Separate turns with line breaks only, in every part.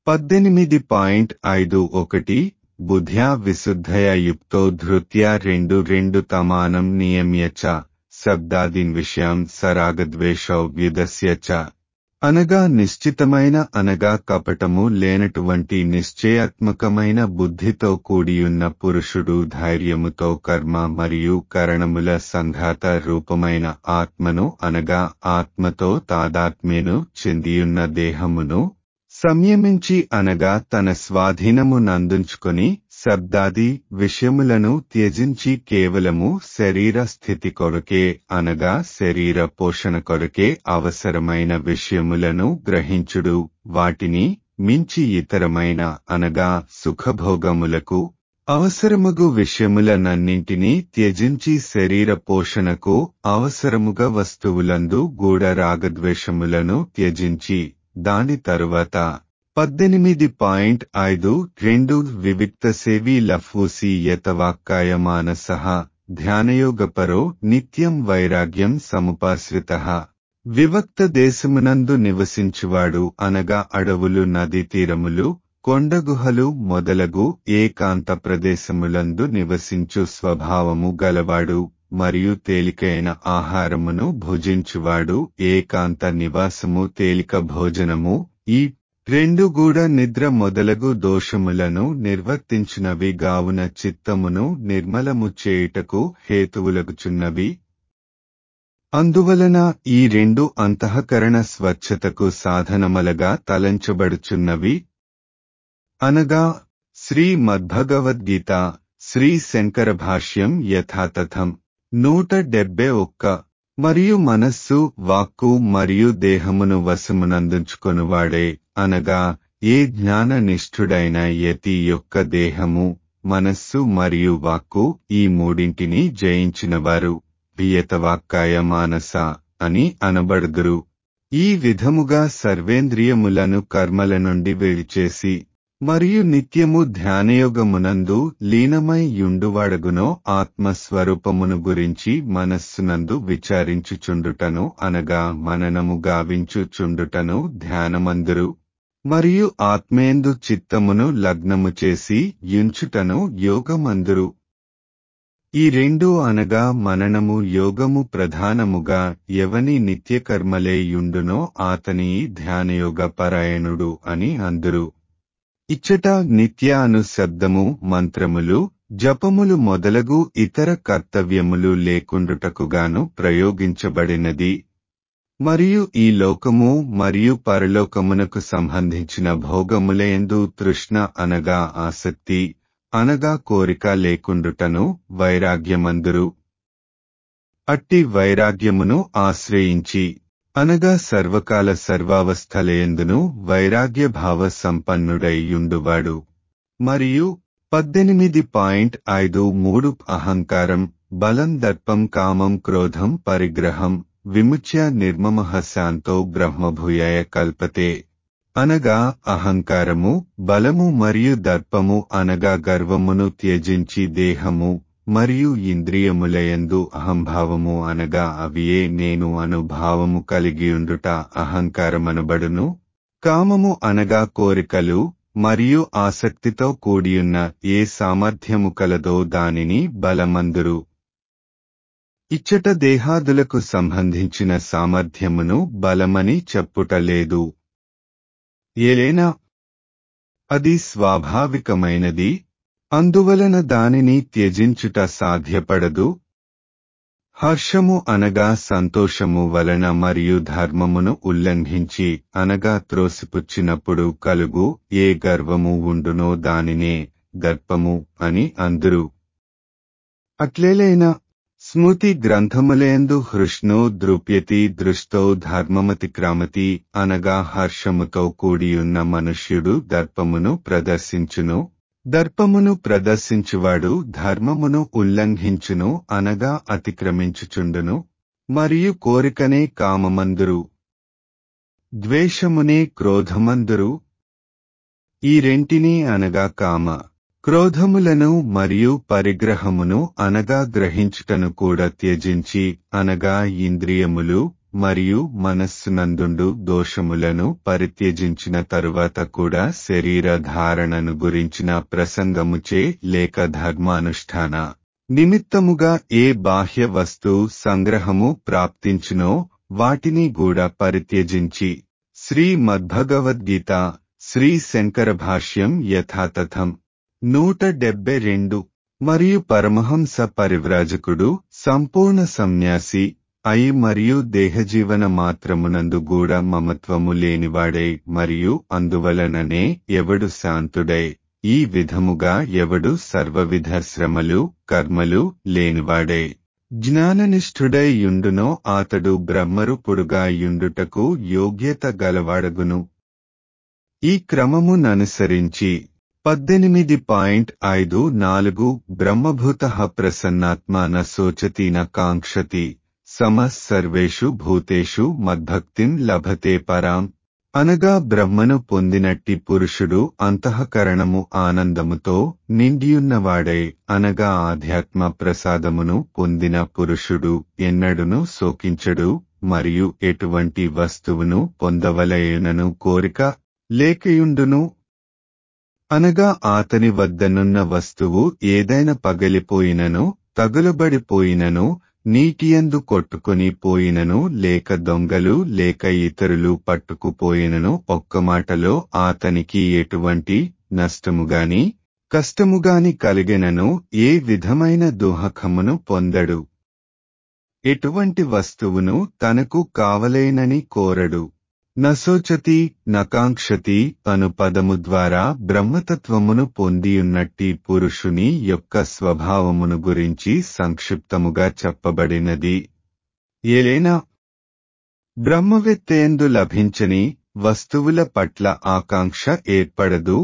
పద్దెనిమిది పాయింట్ ఐదు ఒకటి బుద్ధ్యా విశుద్ధయ యుక్తో ధృత్యా రెండు రెండు తమానం నియమ్య చ శబ్దాదిన్ విషయం సరాగద్వేషౌ వ్యుదస్య చ అనగా నిశ్చితమైన అనగా కపటము లేనటువంటి నిశ్చయాత్మకమైన బుద్ధితో కూడియున్న పురుషుడు ధైర్యముతో కర్మ మరియు కరణముల సంఘాత రూపమైన ఆత్మను అనగా ఆత్మతో తాదాత్మ్యను చెందియున్న దేహమును సంయమించి అనగా తన స్వాధీనము నందుంచుకొని శబ్దాది విషయములను త్యజించి కేవలము శరీర స్థితి కొరకే అనగా శరీర పోషణ కొరకే అవసరమైన విషయములను గ్రహించుడు వాటిని మించి ఇతరమైన అనగా సుఖభోగములకు అవసరముగు విషయములనన్నింటినీ త్యజించి శరీర పోషణకు అవసరముగా వస్తువులందు గూఢ రాగద్వేషములను త్యజించి దాని తరువాత పద్దెనిమిది పాయింట్ ఐదు రెండు వివిక్త సేవీ లఫూసి యతవాక్కాయ మానస ధ్యానయోగపరో నిత్యం వైరాగ్యం సముపాశ్రిత వివక్త దేశమునందు నివసించువాడు అనగా అడవులు నదీ తీరములు కొండగుహలు మొదలగు ఏకాంత ప్రదేశములందు నివసించు స్వభావము గలవాడు మరియు తేలికైన ఆహారమును భుజించువాడు ఏకాంత నివాసము తేలిక భోజనము ఈ రెండు కూడా నిద్ర మొదలగు దోషములను నిర్వర్తించినవి గావున చిత్తమును నిర్మలము చేయుటకు హేతువులగుచున్నవి అందువలన ఈ రెండు అంతఃకరణ స్వచ్ఛతకు సాధనమలగా తలంచబడుచున్నవి అనగా శ్రీ మద్భగవద్గీత శ్రీ శంకర భాష్యం యథాతథం నూట డెబ్బై ఒక్క మరియు మనస్సు వాక్కు మరియు దేహమును వశమునందుంచుకొనువాడే అనగా ఏ జ్ఞాన నిష్ఠుడైన యతి యొక్క దేహము మనస్సు మరియు వాక్కు ఈ మూడింటిని జయించినవారు వియతవాక్కాయ మానస అని అనబడుదురు ఈ విధముగా సర్వేంద్రియములను కర్మల నుండి విడిచేసి మరియు నిత్యము ధ్యానయోగమునందు లీనమై యుండువాడగునో ఆత్మస్వరూపమును గురించి మనస్సునందు విచారించుచుండుటను అనగా మననము గావించుచుండుటను ధ్యానమందురు మరియు ఆత్మేందు చిత్తమును లగ్నము చేసి యుంచుటను యోగమందురు ఈ రెండు అనగా మననము యోగము ప్రధానముగా ఎవని నిత్యకర్మలే యుండునో ఆతని ధ్యానయోగ పరాయణుడు అని అందురు ఇచ్చట నిత్య అను శబ్దము మంత్రములు జపములు మొదలగు ఇతర కర్తవ్యములు లేకుండుటకుగాను ప్రయోగించబడినది మరియు ఈ లోకము మరియు పరలోకమునకు సంబంధించిన భోగములయందు తృష్ణ అనగా ఆసక్తి అనగా కోరిక లేకుండుటను వైరాగ్యమందురు అట్టి వైరాగ్యమును ఆశ్రయించి అనగా సర్వకాల సర్వావస్థలయందును వైరాగ్య భావ సంపన్నుడై యుండువాడు మరియు పద్దెనిమిది పాయింట్ ఐదు మూడు అహంకారం బలం దర్పం కామం క్రోధం పరిగ్రహం విముచ్య నిర్మమః శాంతో బ్రహ్మభూయాయ కల్పతే అనగా అహంకారము బలము మరియు దర్పము అనగా గర్వమును త్యజించి దేహము మరియు ఇంద్రియములయందు అహంభావము అనగా అవియే నేను అనుభావము కలిగియుండుట అహంకారమనబడును కామము అనగా కోరికలు మరియు ఆసక్తితో కూడియున్న ఏ సామర్థ్యము కలదో దానిని బలమందురు ఇచ్చట దేహాదులకు సంబంధించిన సామర్థ్యమును బలమని చెప్పుటలేదు ఏలైనా అది స్వాభావికమైనది అందువలన దానిని త్యజించుట సాధ్యపడదు హర్షము అనగా సంతోషము వలన మరియు ధర్మమును ఉల్లంఘించి అనగా త్రోసిపుచ్చినప్పుడు కలుగు ఏ గర్వము ఉండునో దానినే దర్పము అని అందురు అట్లేలైనా స్మృతి గ్రంథములేందు హృష్ణో ద్రుప్యతి దృష్టో ధర్మమతిక్రామతి అనగా హర్షముతో కూడియున్న మనుష్యుడు దర్పమును ప్రదర్శించును దర్పమును ప్రదర్శించువాడు ధర్మమును ఉల్లంఘించును అనగా అతిక్రమించుచుండును మరియు కోరికనే కామమందురు ద్వేషమునే క్రోధమందురు ఈ రెంటిని అనగా కామ క్రోధములను మరియు పరిగ్రహమును అనగా గ్రహించుటను కూడా త్యజించి అనగా ఇంద్రియములు మరియు మనస్సునందుండు దోషములను పరిత్యజించిన తరువాత కూడా శరీర ధారణను గురించిన ప్రసంగముచే లేక ధర్మానుష్ఠాన నిమిత్తముగా ఏ బాహ్య వస్తు సంగ్రహము ప్రాప్తించునో వాటిని కూడా పరిత్యజించి శ్రీ మద్భగవద్గీత శ్రీ శంకర భాష్యం యథాతథం నూట డెబ్బై రెండు మరియు పరమహంస పరివ్రాజకుడు సంపూర్ణ సన్యాసి అయి మరియు దేహజీవన మాత్రమునందు గూడ మమత్వము లేనివాడై మరియు అందువలననే ఎవడు శాంతుడై ఈ విధముగా ఎవడు సర్వవిధ శ్రమలు కర్మలు లేనివాడై జ్ఞాననిష్ఠుడై యుండునో ఆతడు బ్రహ్మరూపుడుగా యుండుటకు యోగ్యత గలవాడగును ఈ క్రమముననుసరించి పద్దెనిమిది పాయింట్ ఐదు నాలుగు బ్రహ్మభూత ప్రసన్నాత్మ న శోచతి న కాంక్షతి సమ సర్వేషు భూతేషు మద్భక్తిం లభతే పరాం అనగా బ్రహ్మను పొందినట్టి పురుషుడు అంతఃకరణము ఆనందముతో నిండియున్నవాడై అనగా ఆధ్యాత్మ ప్రసాదమును పొందిన పురుషుడు ఎన్నడును శోకించడు మరియు ఎటువంటి వస్తువును పొందవలయనను కోరిక లేకయుండును అనగా ఆతని వద్దనున్న వస్తువు ఏదైనా పగిలిపోయినను తగులబడిపోయినను నీటియందు కొట్టుకుని పోయినను లేక దొంగలు లేక ఇతరులు పట్టుకుపోయినను ఒక్క మాటలో ఆతనికి ఎటువంటి నష్టముగాని కష్టముగాని కలిగినను ఏ విధమైన దుహకమును పొందడు ఎటువంటి వస్తువును తనకు కావలేనని కోరడు నశోచతి నకాంక్షతి అను పదము ద్వారా బ్రహ్మతత్వమును పొందియున్నట్టి పురుషుని యొక్క స్వభావమును గురించి సంక్షిప్తముగా చెప్పబడినది ఏలైనా బ్రహ్మవిత్తేందు లభించని వస్తువుల పట్ల ఆకాంక్ష ఏర్పడదు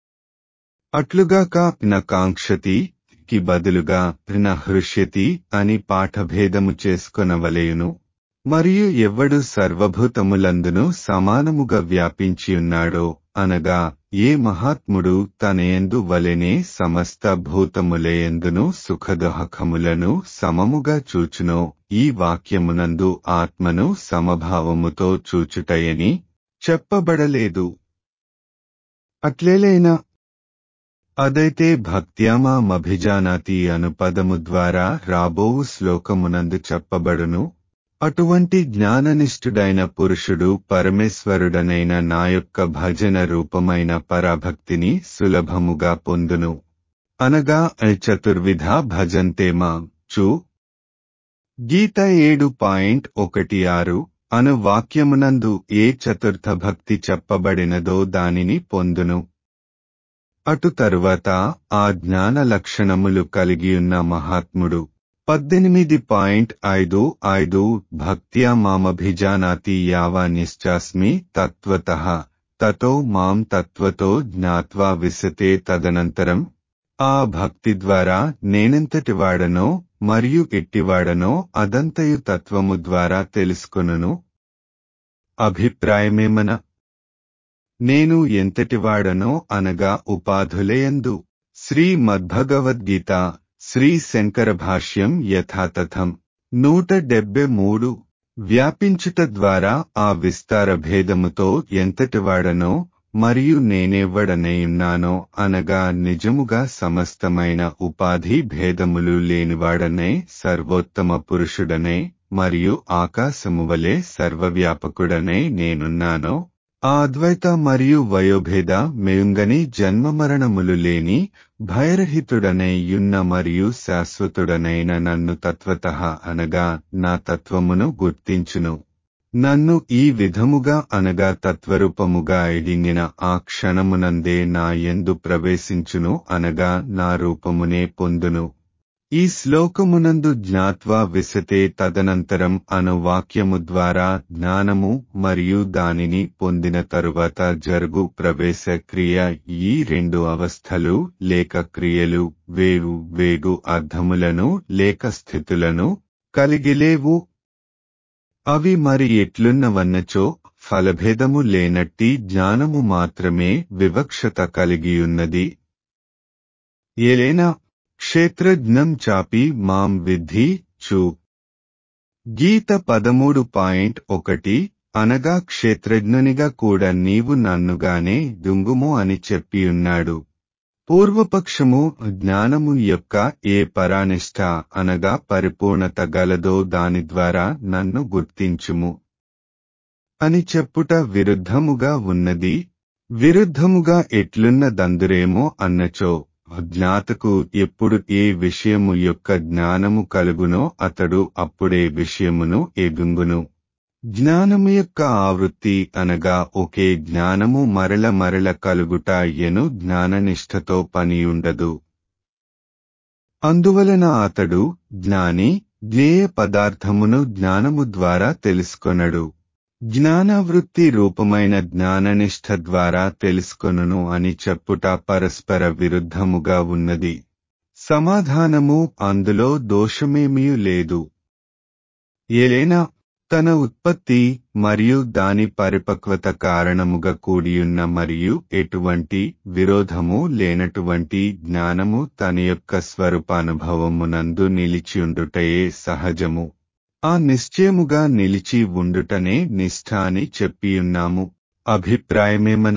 అట్లుగాక నకాంక్షతి కి బదులుగా హృష్యతి అని పాఠభేదము చేసుకొనవలయును మరియు ఎవ్వడు సర్వభూతములందును సమానముగా వ్యాపించియున్నాడో అనగా ఏ మహాత్ముడు తనయందు వలెనే సమస్త భూతములయందును సుఖదహకములను సమముగా చూచునో ఈ వాక్యమునందు ఆత్మను సమభావముతో చూచుటయని చెప్పబడలేదు అట్లేలైనా అదైతే భక్త్యామామభిజానాతి అను పదము ద్వారా రాబోవు శ్లోకమునందు చెప్పబడును అటువంటి జ్ఞాననిష్ఠుడైన పురుషుడు పరమేశ్వరుడనైన నా యొక్క భజన రూపమైన పరాభక్తిని సులభముగా పొందును అనగా చతుర్విధ భజంతే మాం చు గీత ఏడు పాయింట్ ఒకటి ఆరు అను వాక్యమునందు ఏ చతుర్థ భక్తి చెప్పబడినదో దానిని పొందును అటు తరువాత ఆ జ్ఞాన లక్షణములు కలిగియున్న మహాత్ముడు పద్దెనిమిది పాయింట్ ఐదు ఐదు భక్త్యా మామభిజానాతి యావా నిశ్చాస్మి తత్వత తతో మాం తత్వతో జ్ఞాత్వా విశతే తదనంతరం ఆ భక్తి ద్వారా నేనెంతటివాడనో మరియు ఎట్టివాడనో అదంతయు తత్వము ద్వారా తెలుసుకొనును అభిప్రాయమేమన నేను ఎంతటివాడనో అనగా ఉపాధులయందు శ్రీ మద్భగవద్గీత శ్రీ శంకర భాష్యం యథాతథం నూట డెబ్బె మూడు వ్యాపించుట ద్వారా ఆ విస్తార భేదముతో ఎంతటివాడనో మరియు నేనెవ్వడనైయున్నానో అనగా నిజముగా సమస్తమైన ఉపాధి భేదములు లేనివాడనే సర్వోత్తమ పురుషుడనే మరియు ఆకాశము వలె సర్వవ్యాపకుడనే నేనున్నానో ఆ అద్వైత మరియు వయోభేద మెయుంగని జన్మమరణములు లేని భయరహితుడనై యున్న మరియు శాశ్వతుడనైన నన్ను తత్వత అనగా నా తత్వమును గుర్తించును నన్ను ఈ విధముగా అనగా తత్వరూపముగా ఎడింగిన ఆ క్షణమునందే నా ఎందు ప్రవేశించును అనగా నా రూపమునే పొందును ఈ శ్లోకమునందు జ్ఞాత్వా విశతే తదనంతరం అను వాక్యము ద్వారా జ్ఞానము మరియు దానిని పొందిన తరువాత జరుగు ప్రవేశ క్రియ ఈ రెండు అవస్థలు లేక క్రియలు వేరు వేగు అర్థములను లేక స్థితులను కలిగిలేవు అవి మరి ఎట్లున్నవన్నచో ఫలభేదము లేనట్టి జ్ఞానము మాత్రమే వివక్షత కలిగియున్నది ఏలైనా క్షేత్రజ్ఞం చాపి మాం విద్ధి చు గీత పదమూడు పాయింట్ ఒకటి అనగా క్షేత్రజ్ఞునిగా కూడా నీవు నన్నుగానే దుంగుము అని చెప్పియున్నాడు పూర్వపక్షము జ్ఞానము యొక్క ఏ పరానిష్ట అనగా పరిపూర్ణత గలదో దాని ద్వారా నన్ను గుర్తించుము అని చెప్పుట విరుద్ధముగా ఉన్నది విరుద్ధముగా ఎట్లున్న దందురేమో అన్నచో జ్ఞాతకు ఎప్పుడు ఏ విషయము యొక్క జ్ఞానము కలుగునో అతడు అప్పుడే విషయమును ఎగుంగును జ్ఞానము యొక్క ఆవృత్తి అనగా ఒకే జ్ఞానము మరల మరల కలుగుట ఎను జ్ఞాననిష్టతో పనియుండదు అందువలన అతడు జ్ఞాని జ్ఞేయ పదార్థమును జ్ఞానము ద్వారా తెలుసుకొనడు జ్ఞానవృత్తి రూపమైన జ్ఞాననిష్ట ద్వారా తెలుసుకొనును అని చెప్పుట పరస్పర విరుద్ధముగా ఉన్నది సమాధానము అందులో దోషమేమీ లేదు ఏలైనా తన ఉత్పత్తి మరియు దాని పరిపక్వత కారణముగా కూడియున్న మరియు ఎటువంటి విరోధము లేనటువంటి జ్ఞానము తన యొక్క స్వరూపానుభవమునందు నిలిచియుండుటయే సహజము ఆ నిశ్చయముగా నిలిచి ఉండుటనే నిష్ఠ అని చెప్పియున్నాము అభిప్రాయమేమన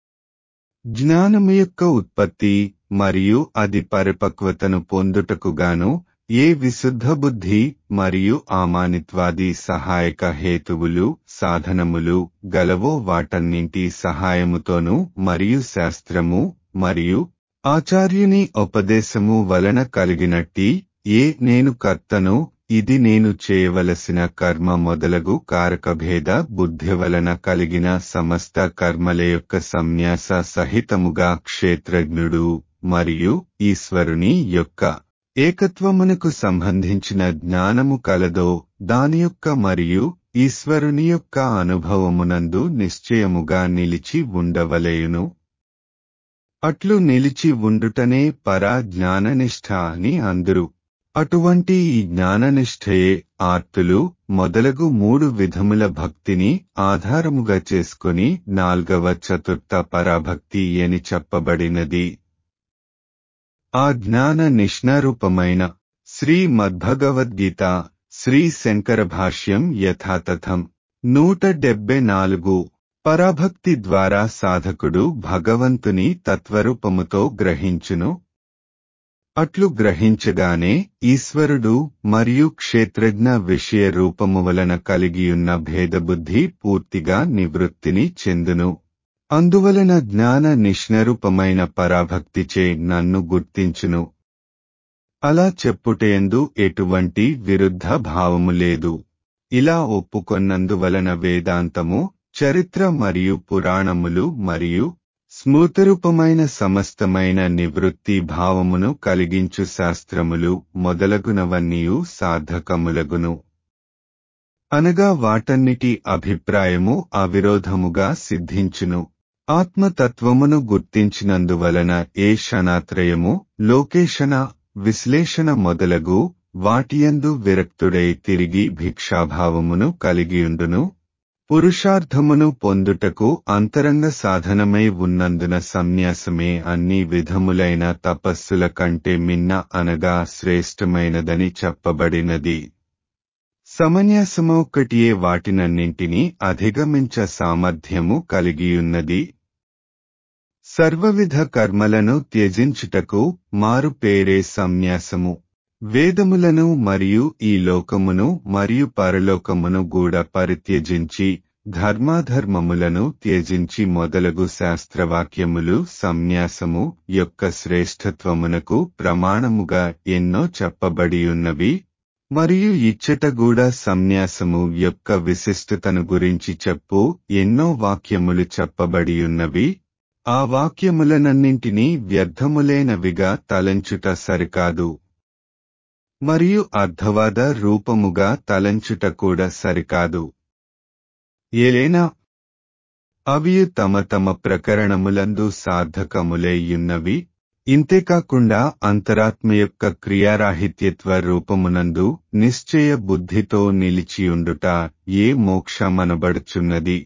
జ్ఞానము యొక్క ఉత్పత్తి మరియు అది పరిపక్వతను పొందుటకుగాను ఏ విశుద్ధ బుద్ధి మరియు ఆమానిత్వాది సహాయక హేతువులు సాధనములు గలవో వాటన్నింటి సహాయముతోనూ మరియు శాస్త్రము మరియు ఆచార్యుని ఉపదేశము వలన కలిగినట్టి ఏ నేను కర్తను ఇది నేను చేయవలసిన కర్మ మొదలగు కారకభేద బుద్ధి వలన కలిగిన సమస్త కర్మల యొక్క సన్యాస సహితముగా క్షేత్రజ్ఞుడు మరియు ఈశ్వరుని యొక్క ఏకత్వమునకు సంబంధించిన జ్ఞానము కలదో దాని యొక్క మరియు ఈశ్వరుని యొక్క అనుభవమునందు నిశ్చయముగా నిలిచి ఉండవలేయును అట్లు నిలిచి ఉండుటనే పరా జ్ఞాననిష్ఠ అని అందరు అటువంటి ఈ జ్ఞాననిష్ఠయే ఆర్తులు మొదలగు మూడు విధముల భక్తిని ఆధారముగా చేసుకుని నాల్గవ చతుర్థ పరాభక్తి అని చెప్పబడినది ఆ జ్ఞాన నిష్ణారూపమైన శ్రీ మద్భగవద్గీత శ్రీ శంకర భాష్యం యథాతథం నూట డెబ్బై నాలుగు పరాభక్తి ద్వారా సాధకుడు భగవంతుని తత్వరూపముతో గ్రహించును అట్లు గ్రహించగానే ఈశ్వరుడు మరియు క్షేత్రజ్ఞ విషయ రూపము వలన కలిగియున్న భేదబుద్ధి పూర్తిగా నివృత్తిని చెందును అందువలన జ్ఞాన నిష్ణరూపమైన పరాభక్తిచే నన్ను గుర్తించును అలా చెప్పుటయందు ఎటువంటి విరుద్ధ భావము లేదు ఇలా ఒప్పుకొన్నందువలన వేదాంతము చరిత్ర మరియు పురాణములు మరియు స్మృతరూపమైన సమస్తమైన నివృత్తి భావమును కలిగించు శాస్త్రములు మొదలగునవన్నీయు సాధకములగును అనగా వాటన్నిటి అభిప్రాయము అవిరోధముగా సిద్ధించును ఆత్మతత్వమును గుర్తించినందువలన ఏ క్షణాత్రయము లోకేషణ విశ్లేషణ మొదలగు వాటియందు విరక్తుడై తిరిగి భిక్షాభావమును కలిగియుండును పురుషార్థమును పొందుటకు అంతరంగ సాధనమై ఉన్నందున సన్యాసమే అన్ని విధములైన తపస్సుల కంటే మిన్న అనగా శ్రేష్టమైనదని చెప్పబడినది సమన్యాసమొక్కటియే వాటినన్నింటినీ అధిగమించ సామర్థ్యము కలిగియున్నది సర్వవిధ కర్మలను త్యజించుటకు మారు పేరే సన్యాసము వేదములను మరియు ఈ లోకమును మరియు పరలోకమును కూడా పరిత్యజించి ధర్మాధర్మములను త్యజించి మొదలగు శాస్త్రవాక్యములు సన్యాసము యొక్క శ్రేష్ఠత్వమునకు ప్రమాణముగా ఎన్నో చెప్పబడియున్నవి మరియు ఇచ్చట కూడా సన్యాసము యొక్క విశిష్టతను గురించి చెప్పు ఎన్నో వాక్యములు చెప్పబడియున్నవి ఆ వాక్యములనన్నింటినీ వ్యర్థములేనవిగా తలంచుట సరికాదు మరియు అర్ధవాద రూపముగా తలంచుట కూడా సరికాదు ఏలైనా అవి తమ తమ ప్రకరణములందు సార్థకములైయున్నవి ఇంతేకాకుండా అంతరాత్మ యొక్క క్రియారాహిత్యత్వ రూపమునందు నిశ్చయ బుద్ధితో నిలిచియుండుట ఏ మోక్షమనబడుచున్నది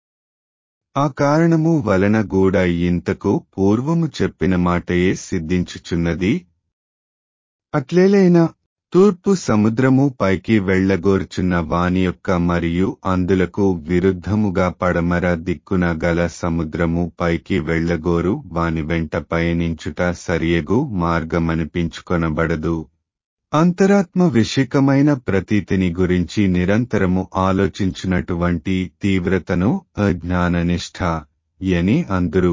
ఆ కారణము వలన కూడా ఇంతకు పూర్వము చెప్పిన మాటయే సిద్ధించుచున్నది అట్లేలైనా తూర్పు సముద్రము పైకి వెళ్లగోర్చున్న వాని యొక్క మరియు అందులకు విరుద్ధముగా పడమర దిక్కున గల సముద్రము పైకి వెళ్లగోరు వాని వెంట పయనించుట సరియగు మార్గమనిపించుకొనబడదు అంతరాత్మ విషికమైన ప్రతీతిని గురించి నిరంతరము ఆలోచించినటువంటి తీవ్రతను అజ్ఞాననిష్ఠ అని అందురు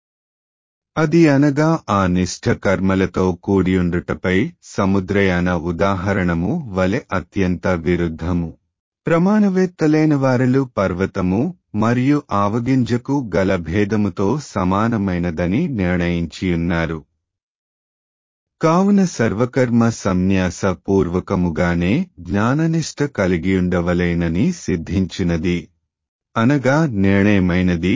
అది అనగా ఆ నిష్ఠ కర్మలతో కూడియుండుటపై సముద్రయాన ఉదాహరణము వలె అత్యంత విరుద్ధము ప్రమాణవేత్తలైన వారలు పర్వతము మరియు ఆవగింజకు గల భేదముతో సమానమైనదని నిర్ణయించియున్నారు కావున సర్వకర్మ సన్యాస పూర్వకముగానే జ్ఞాననిష్ట కలిగియుండవలేనని సిద్ధించినది అనగా నిర్ణయమైనది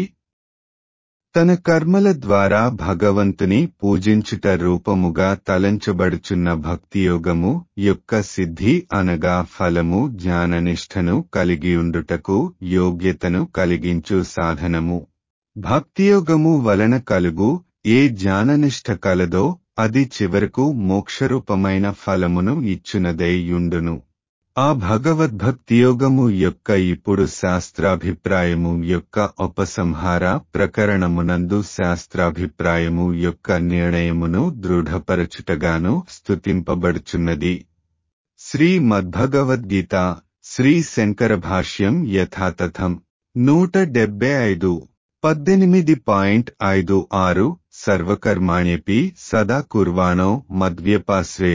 తన కర్మల ద్వారా భగవంతుని పూజించుట రూపముగా తలంచబడుచున్న భక్తియోగము యొక్క సిద్ధి అనగా ఫలము జ్ఞాననిష్టను కలిగియుండుటకు యోగ్యతను కలిగించు సాధనము భక్తియోగము వలన కలుగు ఏ జ్ఞాననిష్ట కలదో అది చివరకు మోక్షరూపమైన ఫలమును ఇచ్చునదై యుండును ఆ భగవద్భక్తియోగము యొక్క ఇప్పుడు శాస్త్రాభిప్రాయము యొక్క ఉపసంహార ప్రకరణమునందు శాస్త్రాభిప్రాయము యొక్క నిర్ణయమును దృఢపరచుటగాను స్తుతింపబడుచున్నది శ్రీ మద్భగవద్గీత శ్రీ శంకర భాష్యం యథాతథం నూట డెబ్బై ఐదు పద్దెనిమిది పాయింట్ ఐదు ఆరు సర్వకర్మాణ్యపి సదా కుర్వాణో మద్వ్యపాశ్రయ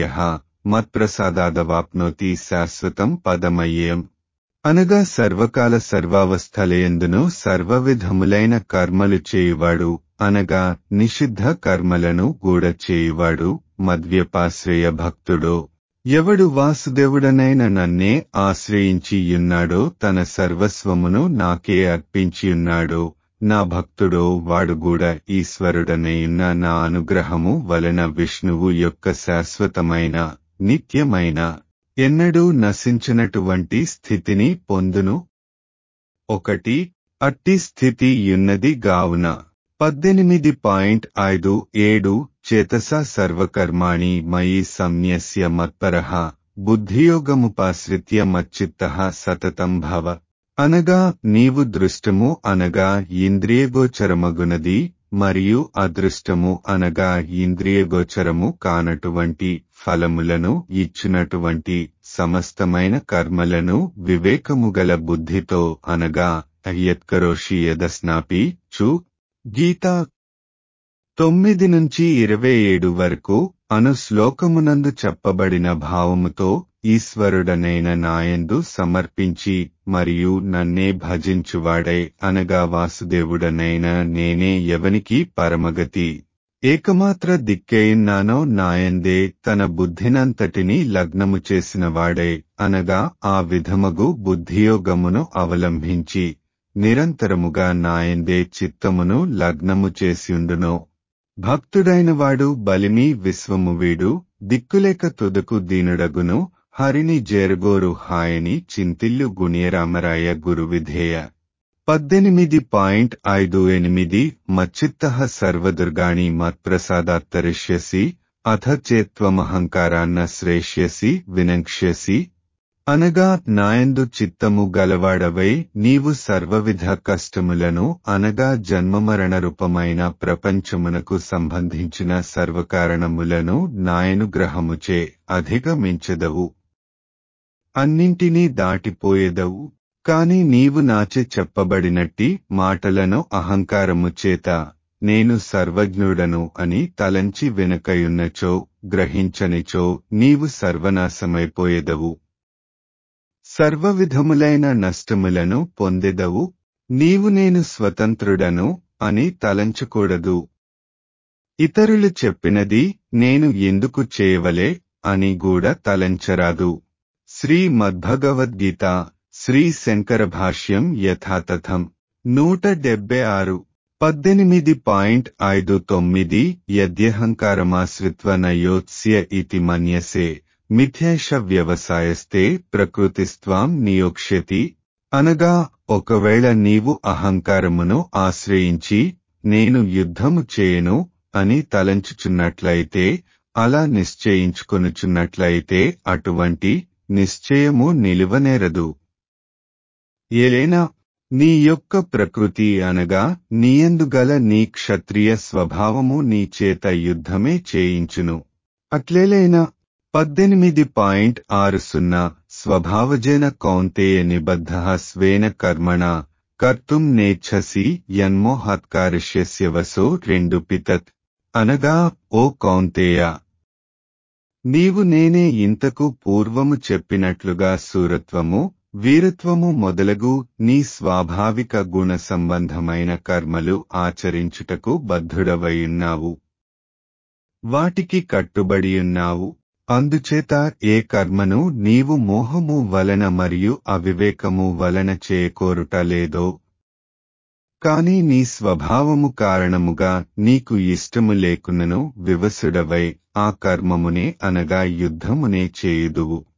మత్ప్రసాదాదవాప్నోతి శాశ్వతం పదమయ్యేం అనగా సర్వకాల సర్వావస్థలయందును సర్వవిధములైన కర్మలు చేయువాడు అనగా నిషిద్ధ కర్మలను గూడ చేయువాడు మద్వ్యపాశ్రయ భక్తుడో ఎవడు వాసుదేవుడనైన నన్నే ఆశ్రయించియున్నాడో తన సర్వస్వమును నాకే అర్పించియున్నాడో నా భక్తుడో వాడు కూడా ఈశ్వరుడనైన నా అనుగ్రహము వలన విష్ణువు యొక్క శాశ్వతమైన నిత్యమైన ఎన్నడూ నశించినటువంటి స్థితిని పొందును ఒకటి అట్టి స్థితి యున్నది గావున పద్దెనిమిది పాయింట్ ఐదు ఏడు చేతస సర్వకర్మాణి మయి సంన్యస్య మత్పరః బుద్ధియోగముపాశ్రిత్య మచ్చిత్త సతతం భవ అనగా నీవు దృష్టము అనగా ఇంద్రియగోచరమగునది మరియు అదృష్టము అనగా ఇంద్రియగోచరము కానటువంటి ఫలములను ఇచ్చినటువంటి సమస్తమైన కర్మలను వివేకముగల బుద్ధితో అనగా యత్కరోషి యదస్నాపి చు గీత తొమ్మిది నుంచి ఇరవై ఏడు వరకు అను శ్లోకమునందు చెప్పబడిన భావముతో ఈశ్వరుడనైన నాయందు సమర్పించి మరియు నన్నే భజించువాడై అనగా వాసుదేవుడనైన నేనే ఎవనికి పరమగతి ఏకమాత్ర దిక్కేయున్నానో నాయందే తన బుద్ధినంతటిని లగ్నము చేసిన వాడై అనగా ఆ విధమగు బుద్ధియోగమును అవలంబించి నిరంతరముగా నాయందే చిత్తమును లగ్నము చేసియుండునో భక్తుడైన వాడు బలిమి విశ్వము వీడు దిక్కులేక తుదకు దీనుడగును హరిని జేరగోరు హాయని చింతిల్లు గుణ్యరామరాయ గురువిధేయ పద్దెనిమిది పాయింట్ ఐదు ఎనిమిది మచ్చిత్త సర్వదుర్గాణి మత్ప్రసాదాత్తరిష్యసి అథ చేత్వమహంకారాన్న శ్రేష్యసి వినంక్ష్యసి అనగా నాయందు చిత్తము గలవాడవై నీవు సర్వవిధ కష్టములను అనగా జన్మమరణ రూపమైన ప్రపంచమునకు సంబంధించిన సర్వకారణములను నాయనుగ్రహముచే అధిగమించదవు అన్నింటినీ దాటిపోయేదవు కాని నీవు నాచే చెప్పబడినట్టి మాటలను అహంకారము చేత నేను సర్వజ్ఞుడను అని తలంచి వెనుకయున్నచో గ్రహించనిచో నీవు సర్వనాశమైపోయేదవు సర్వవిధములైన నష్టములను పొందెదవు నీవు నేను స్వతంత్రుడను అని తలంచకూడదు ఇతరులు చెప్పినది నేను ఎందుకు చేయవలే అని కూడా తలంచరాదు శ్రీ మద్భగవద్గీత శ్రీ శంకర భాష్యం యథాతథం నూట డెబ్బై ఆరు పద్దెనిమిది పాయింట్ ఐదు తొమ్మిది యద్యహంకారమాశ్రిత్వ నయోత్స్య ఇతి మన్యసే మిథ్యేష వ్యవసాయస్తే ప్రకృతిస్త్వాం నియోక్ష్యతి అనగా ఒకవేళ నీవు అహంకారమును ఆశ్రయించి నేను యుద్ధము చేయను అని తలంచుచున్నట్లయితే అలా నిశ్చయించుకొనుచున్నట్లయితే అటువంటి నిశ్చయము నిలువనేరదు ఏలైనా నీ యొక్క ప్రకృతి అనగా నీయందుగల నీ క్షత్రియ స్వభావము నీ చేత యుద్ధమే చేయించును అట్లేలైనా పద్దెనిమిది పాయింట్ ఆరు సున్నా స్వభావజన కౌంతేయ నిబద్ధ స్వేన కర్మణ కర్తుం నేచ్ఛసి యన్మోహత్కారిష్యస్య వసో రెండు పితత్ అనగా ఓ కౌంతేయ నీవు నేనే ఇంతకు పూర్వము చెప్పినట్లుగా సూరత్వము వీరత్వము మొదలగు నీ స్వాభావిక గుణ సంబంధమైన కర్మలు ఆచరించుటకు బద్ధుడవయున్నావు వాటికి కట్టుబడియున్నావు అందుచేత ఏ కర్మను నీవు మోహము వలన మరియు అవివేకము వలన చేయకోరుట లేదో కాని నీ స్వభావము కారణముగా నీకు ఇష్టము లేకున్నను వివసుడవై ఆ కర్మమునే అనగా యుద్ధమునే చేయుదువు